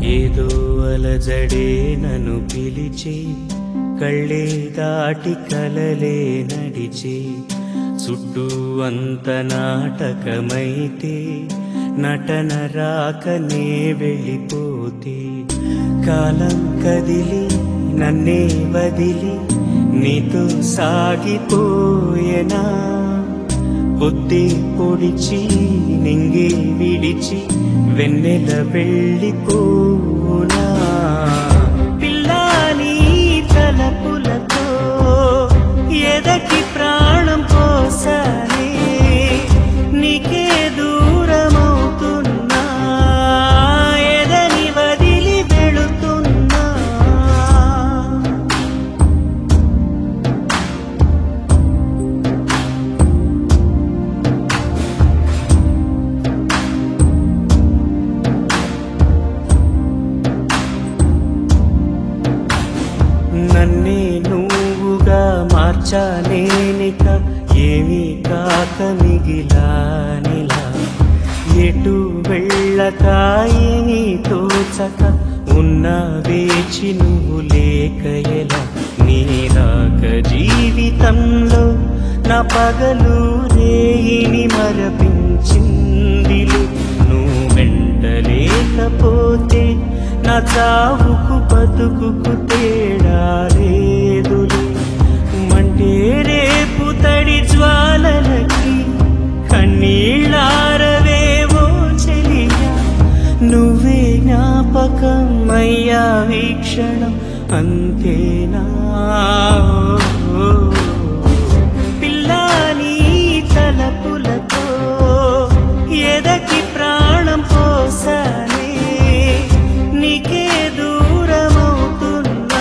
ఏదో అలజడే నన్ను పిలిచి కళ్ళే దాటి కలలే నడిచి చుట్టూ అంత నాటకమైతే నటన రాకనే వెళ్ళిపోతే కాలం కదిలి నన్నే వదిలి నీతో సాగిపోయేనా పొద్దే పొడిచి నింగే విడిచి వెన్నెల వెళ్ళిపోనా పిల్లాని తలపులతో ఎదకి ప్రాణం పోసానే నీకే దూరమవుతున్నా ఎదని వదిలి వెళుతున్నా నన్నే నువ్వుగా మార్చానేనిక ఏమీ కాక మిగిలానిలా ఎటు వెళ్ళక ఏమీ తోచక ఉన్న వేచి నువ్వు లేక ఎలా నీ రాక జీవితంలో నా పగలు రేయిని మరపించిందిలు నువ్వు వెంట లేకపోతే నా చావుకు బతుకుకు తేడా లేదులే మంటే రేపు తడి జ్వాలలకి కన్నీళ్ళారవేవో చెలియా నువ్వే జ్ఞాపకం అయ్యా వీక్షణం అంతేనా పిల్లాని తలపులతో ఎదకి ప్రాణం పోసానే నీకే దూరమవుతున్నా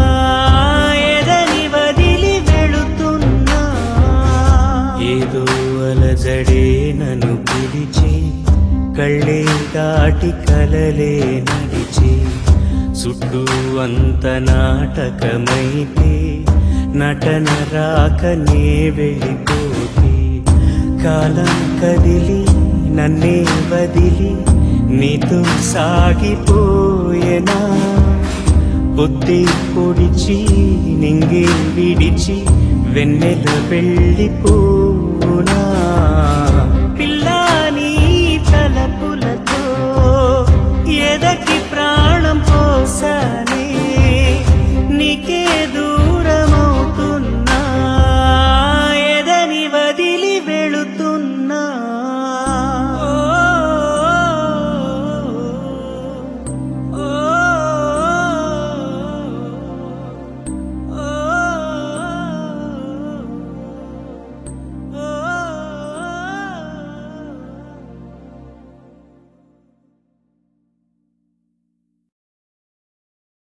ఎదని వదిలి వెళుతున్నా ఏదో అలజడే నన్ను పిలిచి కళ్ళే దాటి కలలే నడిచి చుట్టూ అంత నాటకమైతే నటన రాకనే వెళ్ళిపోతే కాలం కదిలి నన్నే వదిలి నీతో సాగిపోయేనా పొద్దే పొడిచి నింగే విడిచి వెన్నెల వెళ్ళిపోనా పిల్లాని తలపులతో ఎదకి